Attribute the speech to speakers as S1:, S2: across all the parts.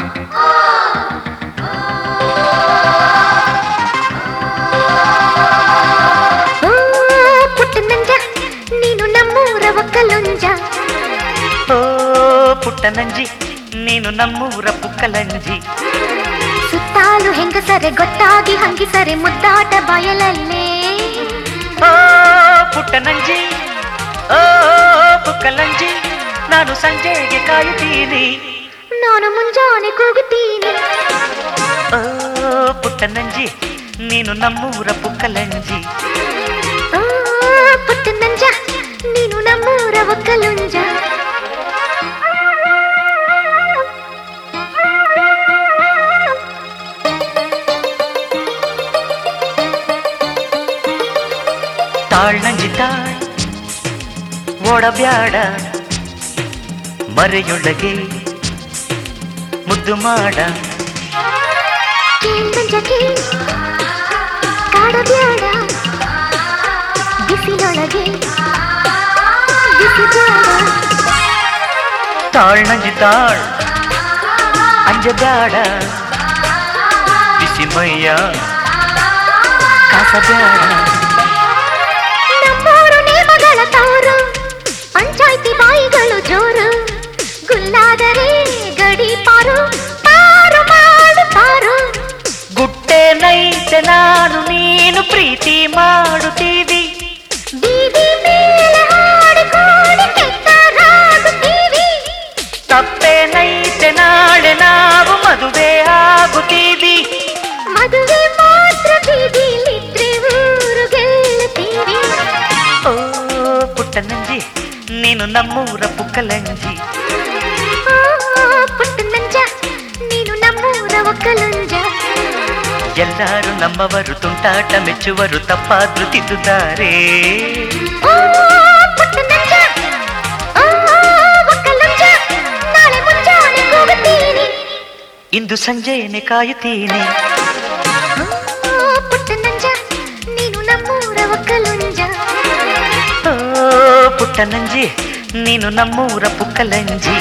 S1: ಓ ಪುಟ್ಟ ನಂಜ ನೀನು ನಮ್ಮೂರ ಒಕ್ಕಲುಂಜ
S2: ಓ ಪುಟ್ಟ ನಂಜಿ ನೀನು ನಮ್ಮೂರ ಪುಕ್ಕಲಂಜಿ
S1: ಸುತ್ತಾಲು ಹೆಂಗಸರೆ ಗೊತ್ತಾಗಿ ಹಂಗಿಸರೆ ಮುದ್ದಾಟ ಬಯಲಲ್ಲೇ
S2: ಓ ಪುಟ್ಟ ನಂಜಿ ಓ ಪುಕ್ಕಲಂಜಿ ನಾನು ಸಂಜೆಗೆ ಕಾಯುತ್ತೀನಿ
S1: ನಾನು ಮುಂಜಾನೆ ಕೂಗುತ್ತೀನಿ
S2: ಓ ಪುಟ್ಟ ನಂಜಿ ನೀನು ನಮ್ಮೂರ ಪುಕ್ಕಲಂಜಿ
S1: ಓ ಪುಟ್ಟ ನಂಜ ನೀನು ನಮ್ಮೂರ ಒಕ್ಕಲುಂಜ
S2: ತಾಳ್ ನಂಜಿ ತಾಳ್ ಓಡಬ್ಯಾಡ ಮರೆಯೊಳಗೆ ಮುದ್ದು ಮಾಡ
S1: ಕೇಳ್ ನಂಜ ಕೇಳ್ ಕಾಡಬ್ಯಾಡ ಬಿಸಿಲೊಳಗೆ ಬಿಸಿ ಬ್ಯಾಡ
S2: ತಾಳ್ ನಂಜಿ ತಾಳ್ ಅಂಜಬ್ಯಾಡ ಬಿಸಿ ಮೈಯ ಕಾಸಬ್ಯಾಡ
S1: ನಮ್ಮೂರು ನೇಮಗಳ ತವರು ಪಂಚಾಯ್ತಿ ಬಾಯಿಗಳು ಜೋರು ಗುಲ್ಲಾದರೆ ಗಡಿ ಪಾರು ಪಾರು ಮಾಡು ಪಾರು
S2: ಗುಟ್ಟೆ ನೈತೆ ನಾನು ನೀನು ಪ್ರೀತಿ ಮಾಡುತ್ತೀವಿ
S1: ಬೀದಿ ಮೇಲೆ ಹಾಡಿಕೊಂಡು ಕೆಟ್ಟರಾಗುತ್ತೀವಿ
S2: ತಪ್ಪೆ ನೈತೆ ನಾಳೆ ನಾವು ಮದುವೆ ಆಗುತ್ತೀವಿ
S1: ಮದುವೆ ಮಾತ್ರ ಬೀದಿಲಿದ್ರೆ ಊರು ಗೆಲ್ಲುತ್ತೀವಿ
S2: ಓ ಪುಟ್ಟ ನಂಜಿ ನೀನು ನಮ್ಮೂರ ಪುಕ್ಕಲಂಜಿ
S1: ಓ, ಪುಟ್ಟ ನಂಜ ನೀನು ನಮ್ಮೂರ ಒಕ್ಕಲುಂಜ
S2: ಎಲ್ಲರೂ ನಮ್ಮವರು ತುಂಟಾಟ ಮೆಚ್ಚುವರು ತಪ್ಪಾದ್ರು ತಿದ್ದುತ್ತಾರೆ
S1: ಓ, ಪುಟ್ಟ ನಂಜ ಓ, ಒಕ್ಕಲುಂಜ ನಾಳೆ ಮುಂಜಾನೆ ಕೂಗುತ್ತೀನಿ
S2: ಇಂದು ಸಂಜೆಯನ್ನೇ ಕಾಯುತ್ತೀನಿ
S1: ಓ, ಪುಟ್ಟ ನಂಜ ನೀನು ನಮ್ಮೂರ ಒಕ್ಕಲುಂಜ
S2: ಓ ಪುಟ್ಟ ನಂಜಿ ನೀನು ನಮ್ಮೂರ ಪುಕ್ಕಲಂಜಿ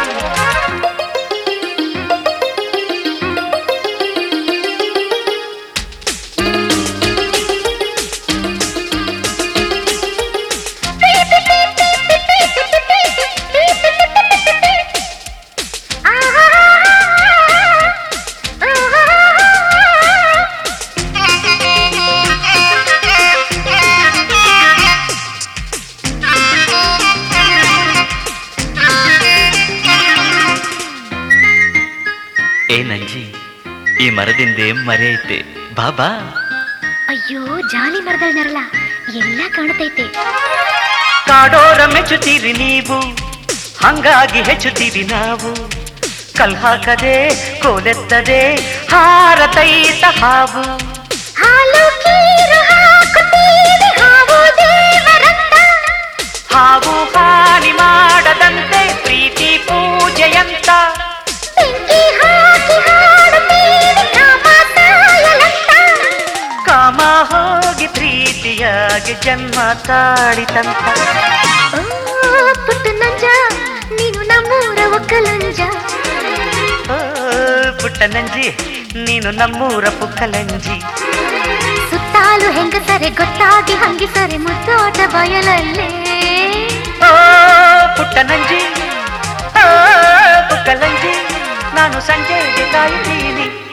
S2: ಏ ನಂಜಿ ಈ ಮರದಿಂದ ಮರೆಯೈತೆ ಬಾಬಾ
S1: ಅಯ್ಯೋ ಜಾಲಿ ಮರದಳ ನರಳ ಎಲ್ಲ ಕಾಣತೈತೆ
S2: ಕಾಡೋರ ಮೆಚ್ಚುತ್ತೀರಿ ನೀವು ಹಂಗಾಗಿ ಹೆಚ್ಚುತ್ತೀವಿ ನಾವು ಕಲ್ ಹಾಕದೆ ಕೋಲೆತ್ತದೆ ಹಾರತೈತ ಹಾವು
S1: ಹಾಲು ಕೀರು ಹಾಕುತ್ತೀವಿ ಹಾವು ದೇವರಂತ
S2: ಹಾವು ಹಾನಿ ಮಾಡದಂತೆ ಪ್ರೀತಿ ಪೂಜೆಯಂತ
S1: ಬೆಂಕಿ ಹಾಕಿ ಹಾಡುತ್ತೀವಿ ಕಾಮ ಸಾಯಲಂತ
S2: ಕಾಮ ಹೋಗಿ ಪ್ರೀತಿಯಾಗಿ ಜನ್ಮ ತಾಳಿತಂತ
S1: ಓ ಪುಟ್ಟ ನಂಜ ನೀನು ನಮ್ಮೂರ ಒಕ್ಕಲಂಜ
S2: ಓ, ಪುಟ್ಟ ನಂಜಿ ನೀನು ನಮ್ಮೂರ ಪುಕ್ಕಲಂಜಿ
S1: ಸುತ್ತಾಲು ಹೆಂಗಸರೆ ಗೊತ್ತಾಗಿ ಹಂಗಿಸರೆ ಮುದ್ದೋಟ ಬಯಲಲ್ಲೇ
S2: ಓ ಪುಟ್ಟ ನಂಜಿ ಓ ಪುಕ್ಕಲಂಜಿ ನಾನು ಸಂಜೆಗೆ ಕಾಯುತ್ತೀನಿ